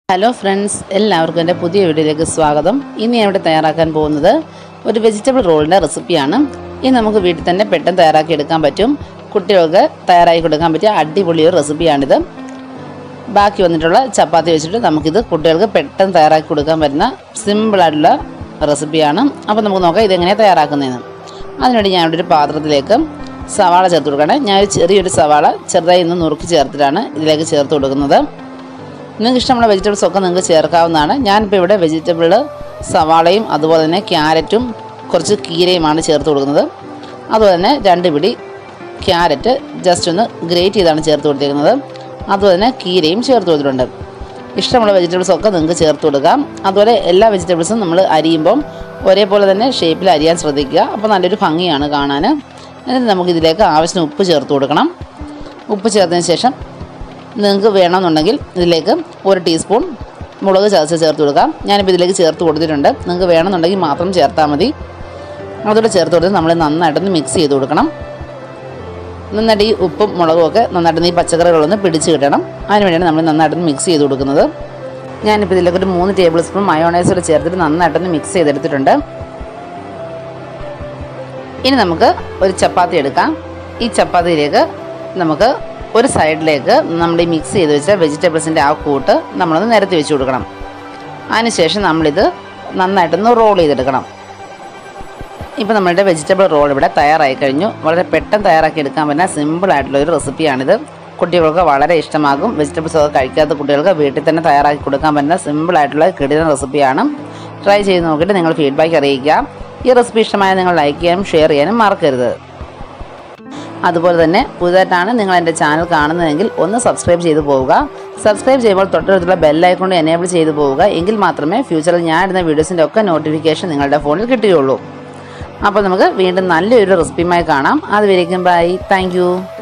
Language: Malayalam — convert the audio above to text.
ഹലോ ഫ്രണ്ട്സ് എല്ലാവർക്കും എൻ്റെ പുതിയ വീഡിയോയിലേക്ക് സ്വാഗതം ഇന്ന് ഞാൻ ഇവിടെ തയ്യാറാക്കാൻ പോകുന്നത് ഒരു വെജിറ്റബിൾ റോളിൻ്റെ റെസിപ്പിയാണ് ഇത് നമുക്ക് വീട്ടിൽ തന്നെ പെട്ടെന്ന് തയ്യാറാക്കി എടുക്കാൻ പറ്റും കുട്ടികൾക്ക് തയ്യാറാക്കി കൊടുക്കാൻ പറ്റിയ അടിപൊളി ഒരു റെസിപ്പിയാണിത് ബാക്കി വന്നിട്ടുള്ള ചപ്പാത്തി വെച്ചിട്ട് നമുക്കിത് കുട്ടികൾക്ക് പെട്ടെന്ന് തയ്യാറാക്കി കൊടുക്കാൻ പറ്റുന്ന സിമ്പിളായിട്ടുള്ള റെസിപ്പിയാണ് അപ്പോൾ നമുക്ക് നോക്കാം ഇതെങ്ങനെയാണ് തയ്യാറാക്കുന്നതെന്ന് അതിനുവേണ്ടി ഞാനിവിടെ ഒരു പാത്രത്തിലേക്ക് സവാള ചേർത്ത് കൊടുക്കണേ ഞാൻ ഒരു ചെറിയൊരു സവാള ചെറുതായി ഒന്ന് നുറുക്കി ചേർത്തിട്ടാണ് ഇതിലേക്ക് ചേർത്ത് കൊടുക്കുന്നത് നിങ്ങൾക്ക് ഇഷ്ടമുള്ള വെജിറ്റബിൾസ് ഒക്കെ നിങ്ങൾക്ക് ചേർക്കാവുന്നതാണ് ഞാനിപ്പോൾ ഇവിടെ വെജിറ്റബിൾ സവാളയും അതുപോലെ തന്നെ ക്യാരറ്റും കുറച്ച് കീരയുമാണ് ചേർത്ത് കൊടുക്കുന്നത് അതുപോലെ തന്നെ രണ്ട് പിടി ക്യാരറ്റ് ജസ്റ്റ് ഒന്ന് ഗ്രേറ്റ് ചെയ്താണ് ചേർത്ത് കൊടുത്തിരിക്കുന്നത് അതുപോലെ തന്നെ കീരയും ചേർത്ത് കൊടുത്തിട്ടുണ്ട് ഇഷ്ടമുള്ള വെജിറ്റബിൾസ് ഒക്കെ നിങ്ങൾക്ക് ചേർത്ത് കൊടുക്കാം അതുപോലെ എല്ലാ വെജിറ്റബിൾസും നമ്മൾ അരിയുമ്പം ഒരേപോലെ തന്നെ ഷേപ്പിൽ അരിയാൻ ശ്രദ്ധിക്കുക അപ്പോൾ നല്ലൊരു ഭംഗിയാണ് കാണാൻ എന്നിട്ട് നമുക്കിതിലേക്ക് ആവശ്യത്തിന് ഉപ്പ് ചേർത്ത് കൊടുക്കണം ഉപ്പ് ചേർത്തതിന് ശേഷം നിങ്ങൾക്ക് വേണമെന്നുണ്ടെങ്കിൽ ഇതിലേക്ക് ഒരു ടീസ്പൂൺ മുളക് ചതച്ച് ചേർത്ത് കൊടുക്കാം ഞാനിപ്പോൾ ഇതിലേക്ക് ചേർത്ത് കൊടുത്തിട്ടുണ്ട് നിങ്ങൾക്ക് വേണമെന്നുണ്ടെങ്കിൽ മാത്രം ചേർത്താൽ മതി അതോടെ ചേർത്ത് കൊടുത്ത് നമ്മൾ നന്നായിട്ടൊന്ന് മിക്സ് ചെയ്ത് കൊടുക്കണം നന്നായിട്ട് ഈ ഉപ്പും മുളകും ഒക്കെ നന്നായിട്ടൊന്ന് ഈ പച്ചക്കറികളൊന്ന് പിടിച്ച് കിട്ടണം അതിന് വേണ്ടിയാണ് നമ്മൾ നന്നായിട്ടൊന്ന് മിക്സ് ചെയ്ത് കൊടുക്കുന്നത് ഞാനിപ്പോൾ ഇതിലേക്ക് ഒരു മൂന്ന് ടേബിൾ സ്പൂൺ മയോണൈസ് കൂടെ ചേർത്തിട്ട് നന്നായിട്ടൊന്ന് മിക്സ് ചെയ്തെടുത്തിട്ടുണ്ട് ഇനി നമുക്ക് ഒരു ചപ്പാത്തി എടുക്കാം ഈ ചപ്പാത്തിയിലേക്ക് നമുക്ക് ഒരു സൈഡിലേക്ക് നമ്മൾ ഈ മിക്സ് ചെയ്ത് വെച്ച വെജിറ്റബിൾസിൻ്റെ ആ കൂട്ട് നമ്മളൊന്ന് നിരത്തി വെച്ച് കൊടുക്കണം അതിനുശേഷം നമ്മളിത് നന്നായിട്ടൊന്ന് റോൾ ചെയ്തെടുക്കണം ഇപ്പോൾ നമ്മളുടെ വെജിറ്റബിൾ റോൾ ഇവിടെ തയ്യാറായി കഴിഞ്ഞു വളരെ പെട്ടെന്ന് തയ്യാറാക്കി എടുക്കാൻ പറ്റുന്ന സിമ്പിൾ ആയിട്ടുള്ള ഒരു റെസിപ്പിയാണിത് കുട്ടികൾക്ക് വളരെ ഇഷ്ടമാകും വെജിറ്റബിൾസ് ഒക്കെ കഴിക്കാത്ത കുട്ടികൾക്ക് വീട്ടിൽ തന്നെ തയ്യാറാക്കി കൊടുക്കാൻ പറ്റുന്ന സിമ്പിൾ ആയിട്ടുള്ള കിടിലൻ റെസിപ്പിയാണ് ട്രൈ ചെയ്ത് നോക്കിയിട്ട് നിങ്ങൾ ഫീഡ്ബാക്ക് അറിയിക്കുക ഈ റെസിപ്പി ഇഷ്ടമായ നിങ്ങൾ ലൈക്ക് ചെയ്യാനും ഷെയർ ചെയ്യാനും മറക്കരുത് അതുപോലെ തന്നെ പുതുതായിട്ടാണ് നിങ്ങൾ എൻ്റെ ചാനൽ കാണുന്നതെങ്കിൽ ഒന്ന് സബ്സ്ക്രൈബ് ചെയ്തു പോവുക സബ്സ്ക്രൈബ് ചെയ്യുമ്പോൾ തൊട്ടടുത്തുള്ള ബെല്ലൈക്കൊണ്ട് എനേബിൾ ചെയ്തു പോവുക എങ്കിൽ മാത്രമേ ഫ്യൂച്ചറിൽ ഞാൻ ഇടുന്ന വീഡിയോസിൻ്റെ ഒക്കെ നോട്ടിഫിക്കേഷൻ നിങ്ങളുടെ ഫോണിൽ കിട്ടുകയുള്ളൂ അപ്പോൾ നമുക്ക് വീണ്ടും നല്ലൊരു റെസിപ്പിയുമായി കാണാം അതുവരേക്കും ബൈ താങ്ക്